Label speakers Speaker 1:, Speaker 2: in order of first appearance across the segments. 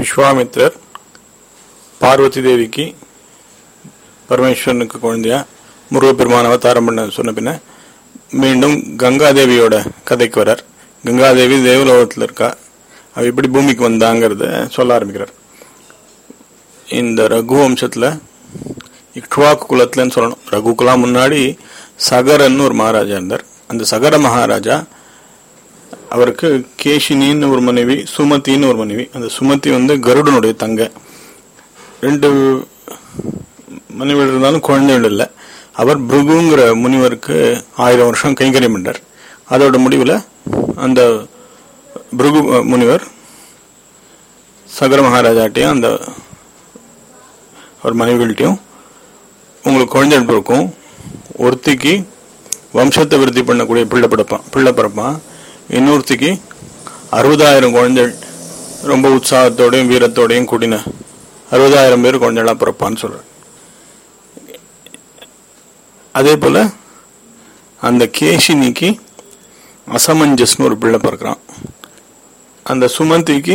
Speaker 1: விஸ்வாமித்ரர் பார்வதி தேவிக்கு பரமேஸ்வரனுக்கு குழந்தையா முருகப்பெருமான் அவதாரம் பண்ண சொன்ன பின்ன மீண்டும் கங்காதேவியோட கதைக்கு வரார் கங்காதேவி தேவலோகத்தில் இருக்கா அவ எப்படி பூமிக்கு வந்தாங்கிறத சொல்ல ஆரம்பிக்கிறார் இந்த ரகு வம்சத்துல இக்ஷ்வாக்கு குலத்துலன்னு சொல்லணும் ரகுக்குலாம் முன்னாடி சகரன்னு ஒரு மகாராஜா இருந்தார் அந்த சகர மகாராஜா அவருக்கு கேஷினின்னு ஒரு மனைவி சுமதின்னு ஒரு மனைவி அந்த சுமதி வந்து கருடனுடைய தங்க ரெண்டு மனைவிகள் இருந்தாலும் குழந்தைகள் இல்லை அவர் பிருகுங்கிற முனிவருக்கு ஆயிரம் வருஷம் கைங்கரியம் பண்ணார் அதோட முடிவில் அந்த பிருகு முனிவர் சகர மகாராஜாட்டையும் அந்த அவர் மனைவிகள்கிட்டையும் உங்களுக்கு குழந்தைகள் பிறக்கும் ஒருத்திக்கு வம்சத்தை விருத்தி பண்ணக்கூடிய பிள்ளை பிறப்பான் பிள்ளை பிறப்பான் இன்னொருத்திக்கு அறுபதாயிரம் குழந்தைகள் ரொம்ப உற்சாகத்தோடையும் வீரத்தோடையும் கூடின அறுபதாயிரம் பேர் குழந்தைகளா பிறப்பான்னு சொல்றார் அதே போல அந்த கேஷினிக்கு அசமஞ்சஸ்னு ஒரு பிள்ளை பிறக்கிறான் அந்த சுமந்திக்கு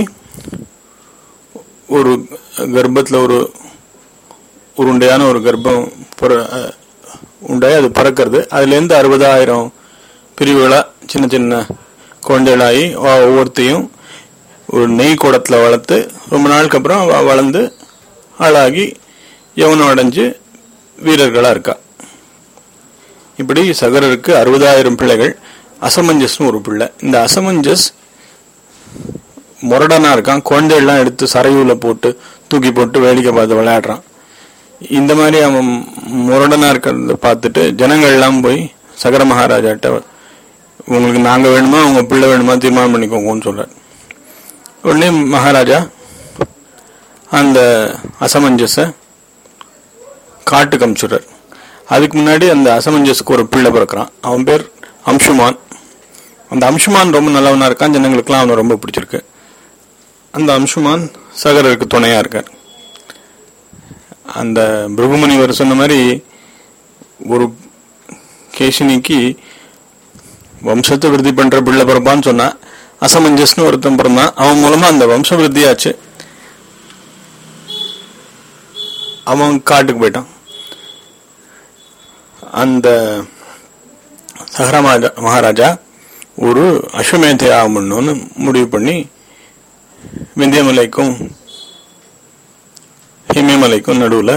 Speaker 1: ஒரு கர்ப்பத்தில் ஒரு உருண்டையான ஒரு கர்ப்பம் பிற- அஹ், உண்டாய் அது பறக்கிறது அதுலேருந்து அறுபதாயிரம் பிரிவுகளா சின்ன சின்ன குழந்தைகளாகி ஒ- ஒவ்வொருத்தையும் ஒரு நெய் குடத்துல வளர்த்து ரொம்ப நாளுக்கு அப்புறம் அவ வளர்ந்து ஆளாகி யவனம் அடைஞ்சு வீரர்களா இருக்கா இப்படி சகரருக்கு அறுபதாயிரம் பிள்ளைகள் அசமஞ்சஸ்னு ஒரு பிள்ளை இந்த அசமஞ்சஸ் முரடனா இருக்கான் குழந்தைகள்லாம் எடுத்து சரையூல போட்டு தூக்கி போட்டு வேடிக்கை பார்த்து விளையாடுறான் இந்த மாதிரி அவன் முரடனா இருக்கிறத பார்த்துட்டு ஜனங்கள் எல்லாம் போய் சகர மகாராஜாட்ட உங்களுக்கு நாங்க வேணுமா உங்க பிள்ளை வேணுமா தீர்மானம் பண்ணிக்கோங்கன்னு சொல்றார் உடனே மகாராஜா அந்த அசமஞ்சஸ காட்டுக்கு அமிச்சுடுறார் அதுக்கு முன்னாடி அந்த அசமஞ்சஸுக்கு ஒரு பிள்ளை பிறக்கிறான் அவன் பேர் அம்சுமான் அந்த அம்சுமான் ரொம்ப நல்லவனா இருக்கான் ஜனங்களுக்குலாம் அவனை ரொம்ப பிடிச்சிருக்கு அந்த அம்சுமான் சகரருக்கு துணையா இருக்கார் அந்த பிருகுமணிவர் சொன்ன மாதிரி ஒரு கேஷினிக்கு வம்சத்தை விருத்தி பண்ற பிள்ளை பிறப்பான்னு சொன்னா அசமஞ்சஸ்னு ஒருத்தன் பிறந்தான் அவன் மூலமா அந்த வம்ச விருத்தியாச்சு அவன் காட்டுக்கு போயிட்டான் அந்த சஹரமாஜா மகாராஜா ஒரு அஸ்வமேத யாகம் பண்ணணும்னு முடிவு பண்ணி விந்தியமலைக்கும் இமயமலைக்கும் நடுவுல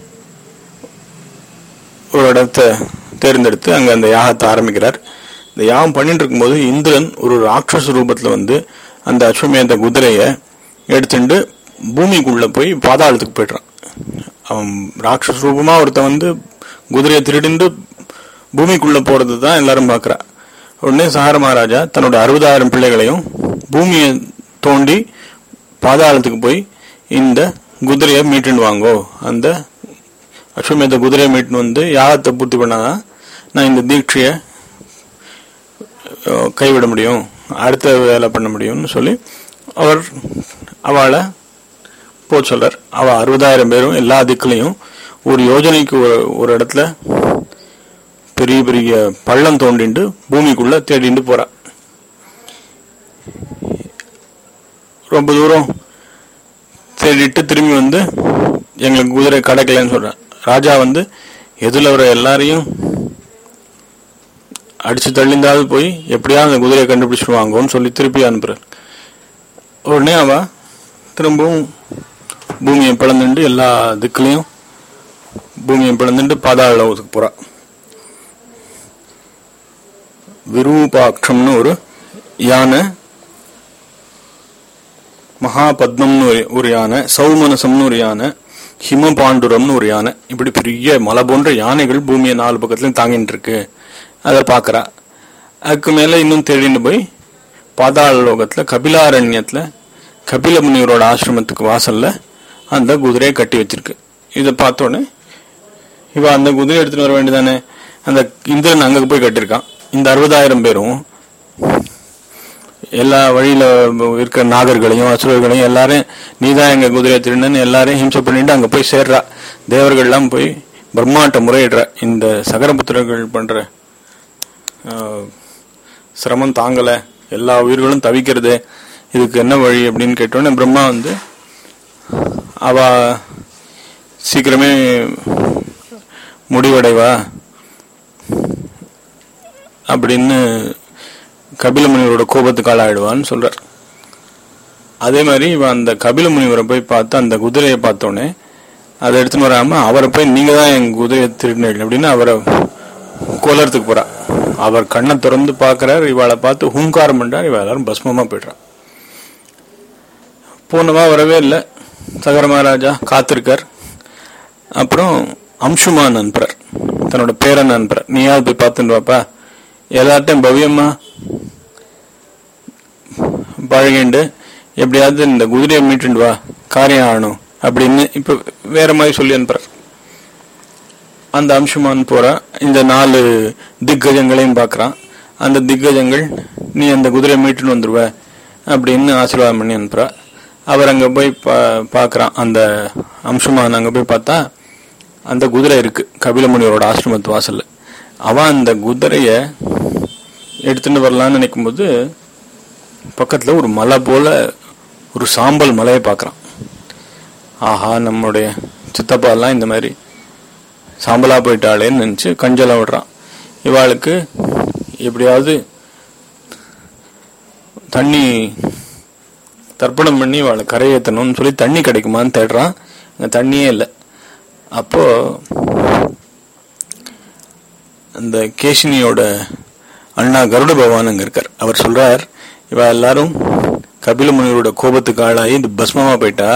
Speaker 1: ஒரு இடத்த தேர்ந்தெடுத்து அங்க அந்த யாகத்தை ஆரம்பிக்கிறார் இந்த யாகம் பண்ணிட்டு இருக்கும்போது இந்திரன் ஒரு ராட்சச ரூபத்துல வந்து அந்த அஸ்வமேத குதிரைய எடுத்துட்டு பூமிக்குள்ள போய் பாதாளத்துக்கு போயிடுறான் அவன் ராட்சச ரூபமா ஒருத்தன் வந்து குதிரையை திருடிண்டு பூமிக்குள்ள போறது தான் எல்லாரும் பார்க்கறா உடனே சஹார மகாராஜா தன்னோட அறுபதாயிரம் பிள்ளைகளையும் பூமியை தோண்டி பாதாளத்துக்கு போய் இந்த குதிரையை மீட்டுன்னு வாங்கோ அந்த அஸ்வமேத குதிரையை மீட்டுன்னு வந்து யாகத்தை பூர்த்தி பண்ணாதான் நான் இந்த தீட்சையை அஹ், கைவிட முடியும் அடுத்த வேலை பண்ண முடியும்னு சொல்லி அவர் அவளை போக சொல்றார் அவ அறுபதாயிரம் பேரும் எல்லா திக்குலையும் ஒரு யோஜனைக்கு ஒரு ஒரு இடத்துல பெரிய பெரிய பள்ளம் தோண்டிண்டு பூமிக்குள்ள தேடிண்டு போறா ரொம்ப தூரம் தேடிட்டு திரும்பி வந்து எங்களுக்கு குதிரை கிடைக்கலன்னு சொல்றான் ராஜா வந்து எதுல வர எல்லாரையும் அடிச்சு தள்ளிந்தாவது போய் எப்படியாவது அந்த குதிரையை கண்டுபிடிச்சிடுவாங்கன்னு சொல்லி திருப்பி அனுப்புறார் உடனே அவ திரும்பவும் பூமியை பிளந்துண்டு எல்லா திக்குலையும் பூமியை பிளந்துட்டு பாதாள லோகத்துக்கு போறா விரூபாட்சம்னு ஒரு யானை மகாபத்மம்னு ஒரு ஒரு யானை சௌமனசம்னு ஒரு யானை ஹிமபாண்டுரம்னு ஒரு யானை இப்படி பெரிய மலை போன்ற யானைகள் பூமியை நாலு பக்கத்துலயும் தாங்கிட்டு இருக்கு அதை பார்க்கறா அதுக்கு மேல இன்னும் தேடின்னு போய் பாதாள லோகத்துல கபிலாரண்யத்துல கபில முனிவரோட ஆசிரமத்துக்கு வாசல்ல அந்த குதிரையை கட்டி வச்சிருக்கு இதை பார்த்தோன்னே இவ அந்த குதிரை எடுத்துட்டு வர வேண்டியதானே அந்த இந்திரன் அங்க போய் கட்டியிருக்கான் இந்த அறுபதாயிரம் பேரும் எல்லா வழியில இருக்கிற நாகர்களையும் அசுரர்களையும் எல்லாரும் நீதான் எங்க குதிரையை திருடன்னு எல்லாரையும் ஹிம்சை பண்ணிட்டு அங்க போய் சேர்றா தேவர்கள் எல்லாம் போய் பிரம்மாட்ட முறையிடுறா இந்த சகரபுத்திரர்கள் பண்ற ஆஹ், சிரமம் தாங்கல எல்லா உயிர்களும் தவிக்கிறது இதுக்கு என்ன வழி அப்படின்னு கேட்டோன்னே பிரம்மா வந்து அவ சீக்கிரமே முடிவடைவா அப்படின்னு கபில முனிவரோட கோபத்துக்கு ஆளாயிடுவான்னு சொல்றார் அதே மாதிரி இவன் அந்த கபில முனிவரை போய் பார்த்து அந்த குதிரையை பார்த்தோன்னே அதை எடுத்துன்னு வராம அவரை போய் நீங்க தான் என் குதிரையை திருடினீங்க அப்படின்னு அவரை கொலறதுக்கு போறா அவர் கண்ணை திறந்து பார்க்கறார் இவளை பார்த்து ஹூங்காரம் பண்றார் இவ எல்லாரும் பஸ்மமா போயிடுறான் போனவா வரவே இல்லை சகர மகாராஜா காத்திருக்கார் அப்புறம் அம்சுமான் அனுப்புறார் தன்னோட பேரன் அனுப்புறார் நீயாவது போய் பார்த்துட்டு வாப்பா எல்லார்ட்டையும் பவ்யமா பழகிண்டு எப்படியாவது இந்த குதிரையை மீட்டுண்டு வா காரியம் ஆகணும் அப்படின்னு இப்ப வேற மாதிரி சொல்லி அனுப்புறார் அந்த அம்சுமான் போறா இந்த நாலு திக்கஜங்களையும் பார்க்கறான் அந்த திக்கஜங்கள் நீ அந்த குதிரையை மீட்டுன்னு வந்துருவ அப்படின்னு ஆசீர்வாதம் பண்ணி அனுப்புறா அவர் அங்க போய் பா பார்க்கறான் அந்த அம்சுமான் அங்க போய் பார்த்தா அந்த குதிரை இருக்கு கபிலமுனிவரோட ஆசிரமத்து வாசல்ல அவன் அந்த குதிரைய எடுத்துட்டு வரலான்னு நினைக்கும் போது பக்கத்துல ஒரு மலை போல ஒரு சாம்பல் மலையை பார்க்கறான் ஆஹா நம்முடைய சித்தப்பா எல்லாம் இந்த மாதிரி சாம்பலா போயிட்டாளேன்னு நினைச்சு கஞ்சலா விடுறான் இவாளுக்கு எப்படியாவது தண்ணி தர்ப்பணம் பண்ணி இவாளை கரையேற்றணும்னு சொல்லி தண்ணி கிடைக்குமான்னு தேடுறான் அங்க தண்ணியே இல்லை அப்போ அந்த கேஷினியோட அண்ணா கருட பகவான் அங்க இருக்கார் அவர் சொல்றார் இவ எல்லாரும் கபில முனிவரோட கோபத்துக்கு ஆளாகி இந்த பஸ்மமா போயிட்டா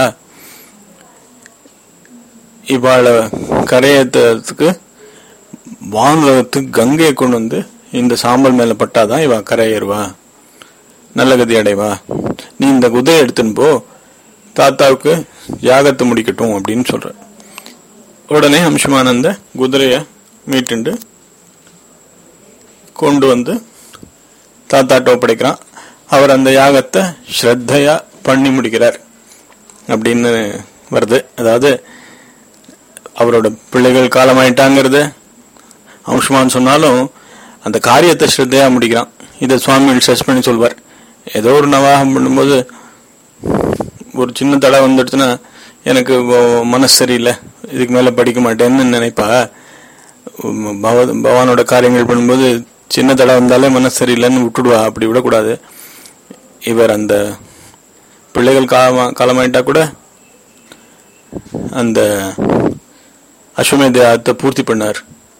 Speaker 1: இவாளை கரையேற்றத்துக்கு வானுலகத்துக்கு கங்கையை கொண்டு வந்து இந்த சாம்பல் மேல பட்டாதான் இவ கரையேறுவா நல்ல கதி அடைவா நீ இந்த குதிரை எடுத்துன்னு போ தாத்தாவுக்கு யாகத்தை முடிக்கட்டும் அப்படின்னு சொல்ற உடனே அம்சமானந்த குதிரைய மீட்டுண்டு கொண்டு வந்து தாத்தாட்ட ஒப்படைக்கிறான் அவர் அந்த யாகத்தை ஸ்ரத்தையா பண்ணி முடிக்கிறார் அப்படின்னு வருது அதாவது அவரோட பிள்ளைகள் காலமாயிட்டாங்கிறது அம்சமான் சொன்னாலும் அந்த காரியத்தை ஸ்ரத்தையா முடிக்கிறான் இதை சுவாமிகள் ஸ்ட்ரெஸ் பண்ணி சொல்வார் ஏதோ ஒரு நவாகம் பண்ணும்போது ஒரு சின்ன தடை வந்துடுச்சுன்னா எனக்கு வ- மனசு சரியில்லை இதுக்கு மேல படிக்க மாட்டேன்னு நினைப்பா உம், பகவ- பகவானோட காரியங்கள் பண்ணும்போது சின்ன தடை வந்தாலே மனசு சரியில்லைன்னு விட்டுடுவா அப்படி விடக்கூடாது இவர் அந்த பிள்ளைகள் காலமா காலமாயிட்டா கூட அந்த அஸ்வமேதத்தை பூர்த்தி பண்ணார்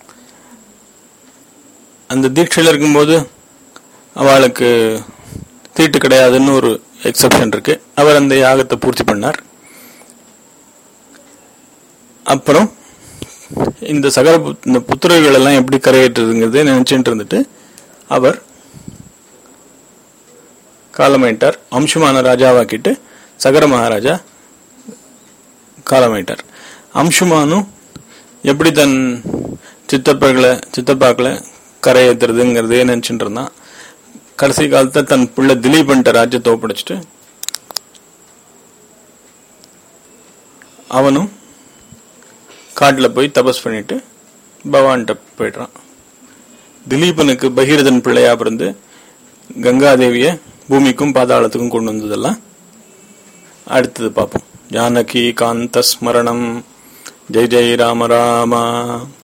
Speaker 1: அந்த தீட்சையில் இருக்கும்போது அவளுக்கு தீட்டு கிடையாதுன்னு ஒரு எக்ஸப்ஷன் இருக்கு அவர் அந்த யாகத்தை பூர்த்தி பண்ணார் அப்புறம் இந்த சகல புத்- இந்த புத்திரர்கள் எல்லாம் எப்படி கரையேற்றுதுங்கிறத நினைச்சுட்டு இருந்துட்டு அவர் காலமாயிட்டார் அம்சுமான ராஜாவாக்கிட்டு சகர மகாராஜா காலமாயிட்டார் அம்சுமானும் எப்படி தன் சித்தப்பர்களை சித்தப்பாக்களை கரையேற்றுறதுங்கிறதே நினைச்சுட்டு இருந்தான் கடைசி காலத்துல தன் பிள்ளை திலீபன்ட்ட ராஜ்யத்தை ஒப்படைச்சிட்டு அவனும் காட்டுல போய் தபஸ் பண்ணிட்டு பகவான்கிட்ட போயிடுறான் திலீபனுக்கு பகீரதன் பிள்ளையா பிறந்து கங்காதேவிய பூமிக்கும் பாதாளத்துக்கும் கொண்டு வந்ததெல்லாம் அடுத்தது பார்ப்போம் ஜானகி காந்த ஸ்மரணம் ஜெய் ஜெய் ராம ராமா